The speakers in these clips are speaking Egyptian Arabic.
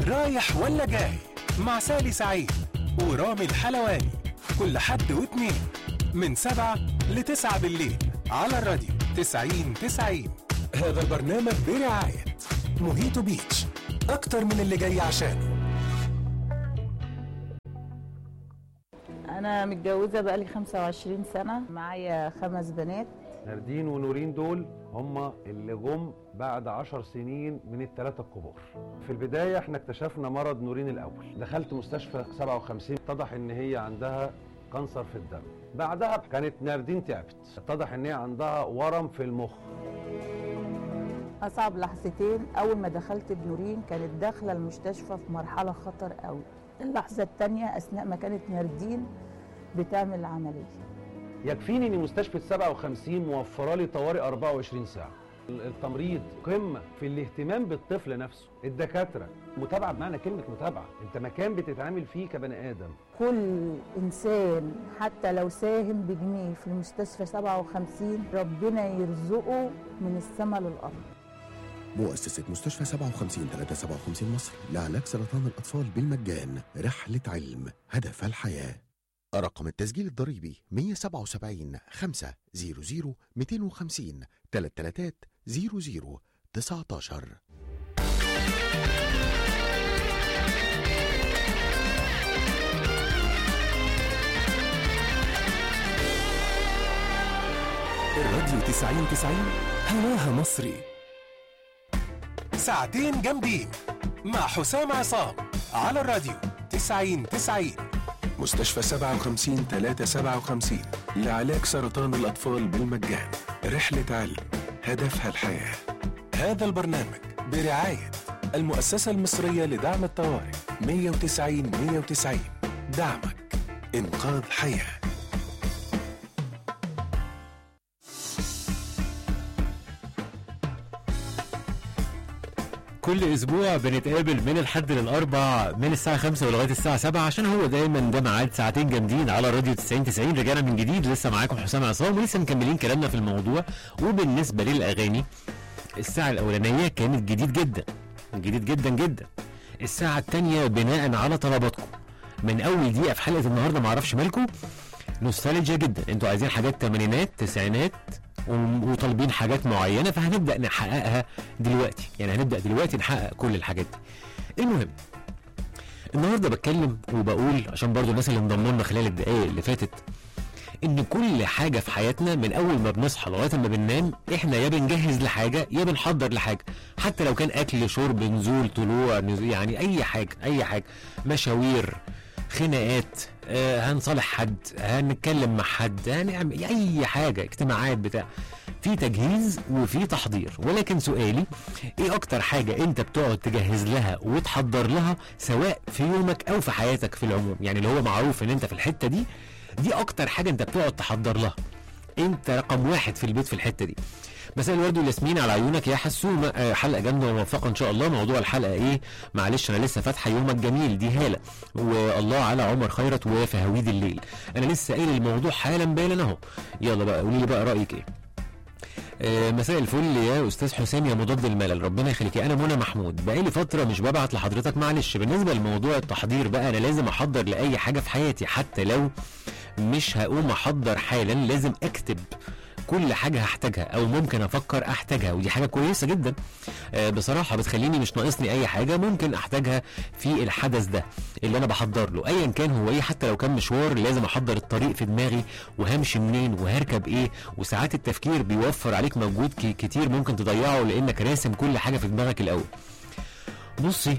رايح ولا جاي مع سالي سعيد ورامي الحلواني كل حد واتنين من سبعة لتسعة بالليل على الراديو تسعين تسعين هذا البرنامج برعاية موهيتو بيتش أكتر من اللي جاي عشانه أنا متجوزة بقالي 25 سنة معايا خمس بنات ناردين ونورين دول هم اللي جم بعد عشر سنين من الثلاثة الكبار في البداية احنا اكتشفنا مرض نورين الأول دخلت مستشفى 57 اتضح ان هي عندها كانسر في الدم بعدها كانت ناردين تعبت اتضح ان هي عندها ورم في المخ أصعب لحظتين أول ما دخلت بنورين كانت داخلة المستشفى في مرحلة خطر قوي اللحظة التانية أثناء ما كانت ناردين بتعمل العملية يكفيني ان مستشفى 57 موفره لي طوارئ 24 ساعه التمريض قمه في الاهتمام بالطفل نفسه الدكاتره متابعه بمعنى كلمه متابعه انت مكان بتتعامل فيه كبني ادم كل إنسان حتى لو ساهم بجنيه في المستشفى 57 ربنا يرزقه من السماء للأرض مؤسسة مستشفى 57 357 مصر لعلاج سرطان الأطفال بالمجان رحلة علم هدف الحياة رقم التسجيل الضريبي 177 500 250 3300 19 الراديو تسعين تسعين هواها مصري ساعتين جامدين مع حسام عصام على الراديو تسعين تسعين مستشفى 57 357 لعلاج سرطان الأطفال بالمجان رحلة علم هدفها الحياة هذا البرنامج برعاية المؤسسة المصرية لدعم الطوارئ 190 190 دعمك إنقاذ حياه كل اسبوع بنتقابل من الحد للاربع من الساعه 5 ولغايه الساعه 7 عشان هو دايما ده ميعاد ساعتين جامدين على راديو 90 90 رجعنا من جديد لسه معاكم حسام عصام ولسه مكملين كلامنا في الموضوع وبالنسبه للاغاني الساعه الاولانيه كانت جديد جدا جديد جدا جدا الساعه الثانيه بناء على طلباتكم من اول دقيقه في حلقه النهارده معرفش مالكم نوستالجيا جدا انتوا عايزين حاجات تمانينات تسعينات و- وطالبين حاجات معينه فهنبدا نحققها دلوقتي يعني هنبدا دلوقتي نحقق كل الحاجات دي المهم النهارده بتكلم وبقول عشان برضو الناس اللي انضموا لنا خلال الدقائق اللي فاتت ان كل حاجه في حياتنا من اول ما بنصحى لغايه ما بننام احنا يا بنجهز لحاجه يا بنحضر لحاجه حتى لو كان اكل شرب نزول طلوع نزول يعني اي حاجه اي حاجه مشاوير خناقات آه هنصالح حد هنتكلم مع حد هنعمل اي حاجه اجتماعات بتاع في تجهيز وفي تحضير ولكن سؤالي ايه اكتر حاجه انت بتقعد تجهز لها وتحضر لها سواء في يومك او في حياتك في العموم يعني اللي هو معروف ان انت في الحته دي دي اكتر حاجه انت بتقعد تحضر لها انت رقم واحد في البيت في الحته دي مساء الورد والياسمين على عيونك يا حسومه آه، حلقه جامده وموفقه ان شاء الله موضوع الحلقه ايه معلش انا لسه فاتحه يومك جميل دي هاله والله على عمر خيرت وفهويد الليل انا لسه قايل الموضوع حالا بالا اهو يلا بقى قولي لي بقى رايك ايه آه، مساء الفل يا استاذ حسام يا مضاد الملل ربنا يخليك انا منى محمود بقالي فتره مش ببعت لحضرتك معلش بالنسبه لموضوع التحضير بقى انا لازم احضر لاي حاجه في حياتي حتى لو مش هقوم احضر حالا لازم اكتب كل حاجة هحتاجها أو ممكن أفكر أحتاجها ودي حاجة كويسة جدا آه، بصراحة بتخليني مش ناقصني أي حاجة ممكن أحتاجها في الحدث ده اللي أنا بحضر له أيا كان هو إيه حتى لو كان مشوار لازم أحضر الطريق في دماغي وهمشي منين وهركب إيه وساعات التفكير بيوفر عليك مجهود ك- كتير ممكن تضيعه لأنك راسم كل حاجة في دماغك الأول بصي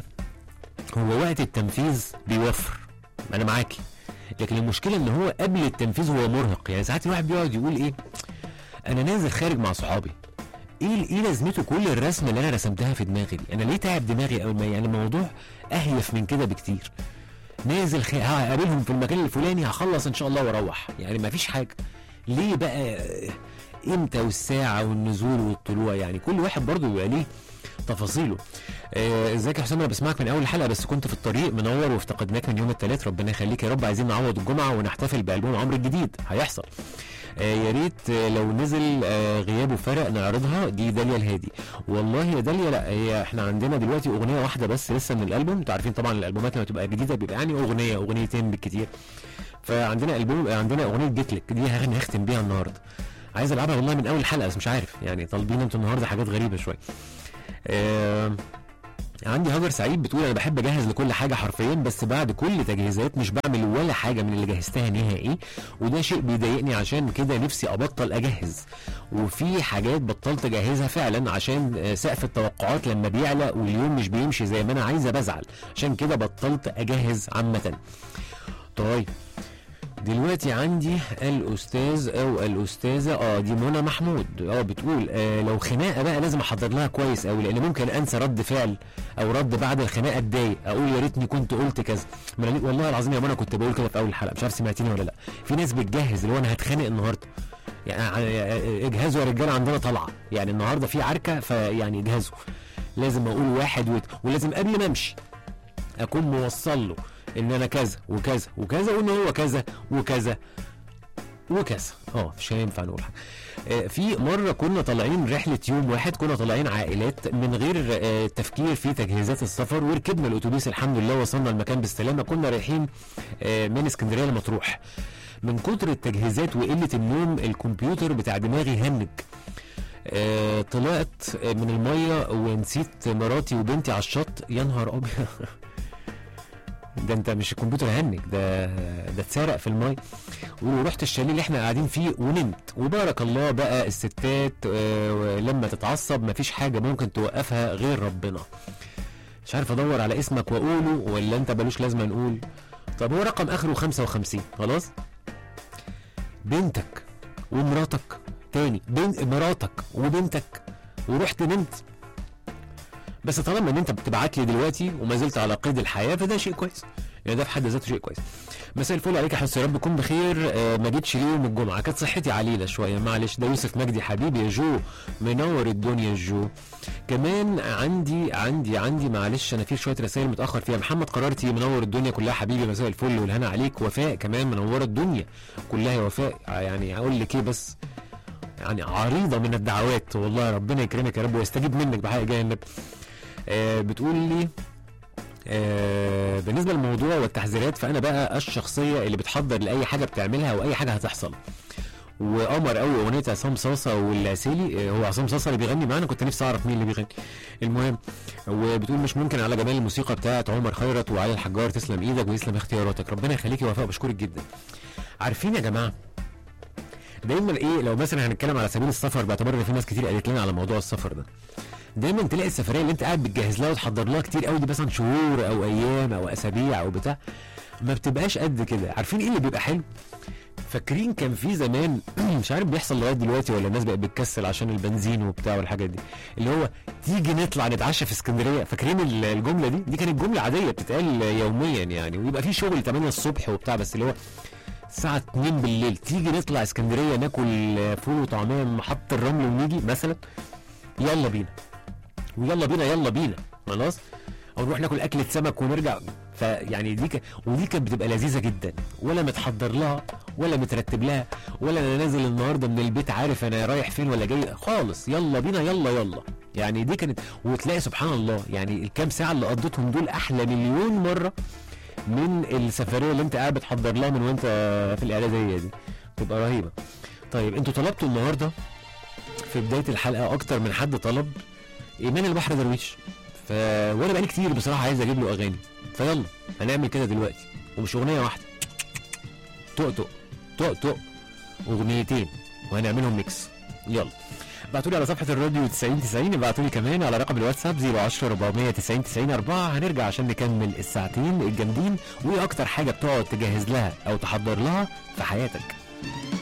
هو وقت التنفيذ بيوفر أنا معاكي لكن المشكله ان هو قبل التنفيذ هو مرهق يعني ساعات الواحد بيقعد يقول ايه انا نازل خارج مع صحابي ايه ايه لازمته كل الرسمه اللي انا رسمتها في دماغي دي انا ليه تعب دماغي او ما يعني الموضوع اهيف من كده بكتير نازل خ... هقابلهم في المكان الفلاني هخلص ان شاء الله واروح يعني ما فيش حاجه ليه بقى امتى والساعه والنزول والطلوع يعني كل واحد برضه بيبقى ليه تفاصيله آه، ازيك يا حسام انا بسمعك من اول الحلقه بس كنت في الطريق منور وافتقدناك من يوم الثلاث ربنا يخليك يا رب عايزين نعوض الجمعه ونحتفل بالبوم عمرو الجديد هيحصل آه يا ريت آه لو نزل آه غيابه فرق نعرضها دي داليا الهادي والله يا داليا لا هي احنا عندنا دلوقتي اغنيه واحده بس لسه من الالبوم انتوا عارفين طبعا الالبومات لما تبقى جديده بيبقى يعني اغنيه اغنيتين بالكتير فعندنا البوم عندنا اغنيه جيتلك دي هغني هختم بيها النهارده عايز العبها والله من اول حلقه بس مش عارف يعني طالبين انتوا النهارده حاجات غريبه شويه آه عندي هاجر سعيد بتقول انا بحب اجهز لكل حاجه حرفيا بس بعد كل تجهيزات مش بعمل ولا حاجه من اللي جهزتها نهائي وده شيء بيضايقني عشان كده نفسي ابطل اجهز وفي حاجات بطلت اجهزها فعلا عشان آه، سقف التوقعات لما بيعلى واليوم مش بيمشي زي ما انا عايزه بزعل عشان كده بطلت اجهز عامه طيب دلوقتي عندي الاستاذ او الاستاذه اه دي منى محمود اه بتقول آه لو خناقه بقى لازم احضر لها كويس قوي لان ممكن انسى رد فعل او رد بعد الخناقه اتضايق اقول يا ريتني كنت قلت كذا ما أنا- والله العظيم يا منى كنت بقول كده في اول الحلقه مش عارف سمعتيني ولا لا في ناس بتجهز اللي هو انا هتخانق النهارده يعني ع- اجهزوا يا رجاله عندنا طلعه يعني النهارده في عركه فيعني اجهزوا لازم اقول واحد وت... ولازم قبل ما امشي اكون موصل له ان انا كذا وكذا وكذا وان هو كذا وكذا وكذا اه مش هينفع نقول حاجه آه، في مره كنا طالعين رحله يوم واحد كنا طالعين عائلات من غير آه، تفكير في تجهيزات السفر وركبنا الاتوبيس الحمد لله وصلنا المكان بالسلامه كنا رايحين آه، من اسكندريه لمطروح من كتر التجهيزات وقله النوم الكمبيوتر بتاع دماغي هنج آه، طلعت آه، من الميه ونسيت مراتي وبنتي على الشط يا نهار ابيض ده انت مش الكمبيوتر هنج ده ده اتسرق في المايه ورحت الشاليه اللي احنا قاعدين فيه ونمت وبارك الله بقى الستات آه، لما تتعصب مفيش حاجه ممكن توقفها غير ربنا مش عارف ادور على اسمك واقوله ولا انت بلوش لازمه نقول طب هو رقم اخره 55 خلاص بنتك ومراتك تاني بنت مراتك وبنتك ورحت نمت بس طالما ان انت بتبعت لي دلوقتي وما زلت على قيد الحياه فده شيء كويس يعني ده في حد ذاته شيء كويس مساء الفل عليك يا حسن يا رب تكون بخير آه ما جيتش ليه يوم الجمعه كانت صحتي عليله شويه معلش ده يوسف مجدي حبيبي يا جو منور الدنيا يا جو كمان عندي عندي عندي معلش انا في شويه رسائل متاخر فيها محمد قرارتي منور الدنيا كلها حبيبي مساء الفل والهنا عليك وفاء كمان منوره الدنيا كلها يا وفاء يعني اقول لك ايه بس يعني عريضه من الدعوات والله ربنا يكرمك يا رب ويستجيب منك بحق جاي النبي آه بتقول لي آه بالنسبه للموضوع والتحذيرات فانا بقى الشخصيه اللي بتحضر لاي حاجه بتعملها واي حاجه هتحصل وقمر قوي اغنيه عصام صاصه والعسيلي آه، هو عصام صاصه اللي بيغني معانا كنت نفسي اعرف مين اللي بيغني المهم وبتقول مش ممكن على جمال الموسيقى بتاعت عمر خيرت وعلي الحجار تسلم ايدك ويسلم اختياراتك ربنا يخليكي يا وفاء بشكرك جدا عارفين يا جماعه دايما ايه لو مثلا هنتكلم على سبيل السفر باعتبار ان في ناس كتير قالت لنا على موضوع السفر ده دايما تلاقي السفريه اللي انت قاعد بتجهز لها وتحضر لها كتير قوي دي مثلا شهور او ايام او اسابيع او بتاع ما بتبقاش قد كده عارفين ايه اللي بيبقى حلو فاكرين كان في زمان مش عارف بيحصل لغايه دلوقتي ولا الناس بقت بتكسل عشان البنزين وبتاع والحاجات دي اللي هو تيجي نطلع نتعشى في اسكندريه فاكرين ال- الجمله دي دي كانت جمله عاديه بتتقال يوميا يعني ويبقى في شغل 8 الصبح وبتاع بس اللي هو الساعة 2 بالليل تيجي نطلع اسكندرية ناكل فول وطعمية من محطة الرمل ونيجي مثلا يلا بينا ويلا بينا يلا بينا خلاص او نروح ناكل اكلة سمك ونرجع فيعني دي ك... ودي كانت بتبقى لذيذة جدا ولا متحضر لها ولا مترتب لها ولا انا نازل النهارده من البيت عارف انا رايح فين ولا جاي خالص يلا بينا يلا يلا يعني دي كانت وتلاقي سبحان الله يعني الكام ساعة اللي قضيتهم دول احلى مليون مرة من السفريه اللي انت قاعد بتحضر لها من وانت في الاعداديه دي تبقى رهيبه طيب انتوا طلبتوا النهارده في بدايه الحلقه اكتر من حد طلب ايمان البحر درويش ف وانا بقالي كتير بصراحه عايز اجيب له اغاني فيلا هنعمل كده دلوقتي ومش اغنيه واحده طق طق طق اغنيتين وهنعملهم ميكس يلا ابعتوا لي على صفحه الراديو 90 90 ابعتوا لي كمان على رقم الواتساب 010 490 90 4 هنرجع عشان نكمل الساعتين الجامدين وايه اكتر حاجه بتقعد تجهز لها او تحضر لها في حياتك